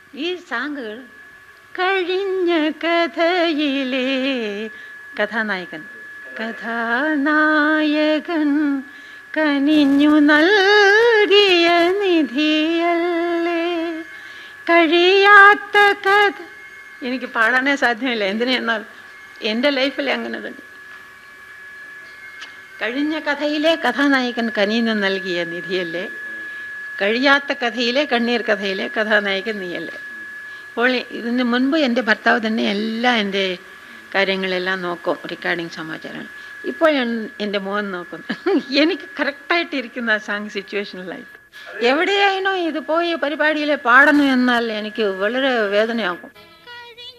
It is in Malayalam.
ഈ സാങ്കുകൾ കഴിഞ്ഞ കഥയിലെ കഥാനായകൻ കഥാനായകൻ കനിഞ്ഞു നൽകിയ നിധിയല്ലേ കഴിയാത്ത കഥ എനിക്ക് പാടാനേ സാധ്യമല്ല എന്തിനെന്നാൽ എൻ്റെ ലൈഫിൽ അങ്ങനെ തന്നെ കഴിഞ്ഞ കഥയിലെ കഥാനായകൻ കനിഞ്ഞു നൽകിയ നിധിയല്ലേ കഴിയാത്ത കഥയിലെ കണ്ണീർ കഥയിലെ കഥാനായകൻ നീയല്ലേ അപ്പോൾ ഇതിന് മുൻപ് എൻ്റെ ഭർത്താവ് തന്നെ എല്ലാം എൻ്റെ കാര്യങ്ങളെല്ലാം നോക്കും റെക്കോർഡിങ് സമാചാരങ്ങൾ ഇപ്പോൾ ഞാൻ എൻ്റെ മോൻ നോക്കുന്നു എനിക്ക് കറക്റ്റായിട്ട് ഇരിക്കുന്ന ആ സാങ് സിറ്റുവേഷനിലായിട്ട് എവിടെയായിനോ ഇത് പോയി പരിപാടിയിൽ പാടണം എന്നാൽ എനിക്ക് വളരെ വേദനയാകും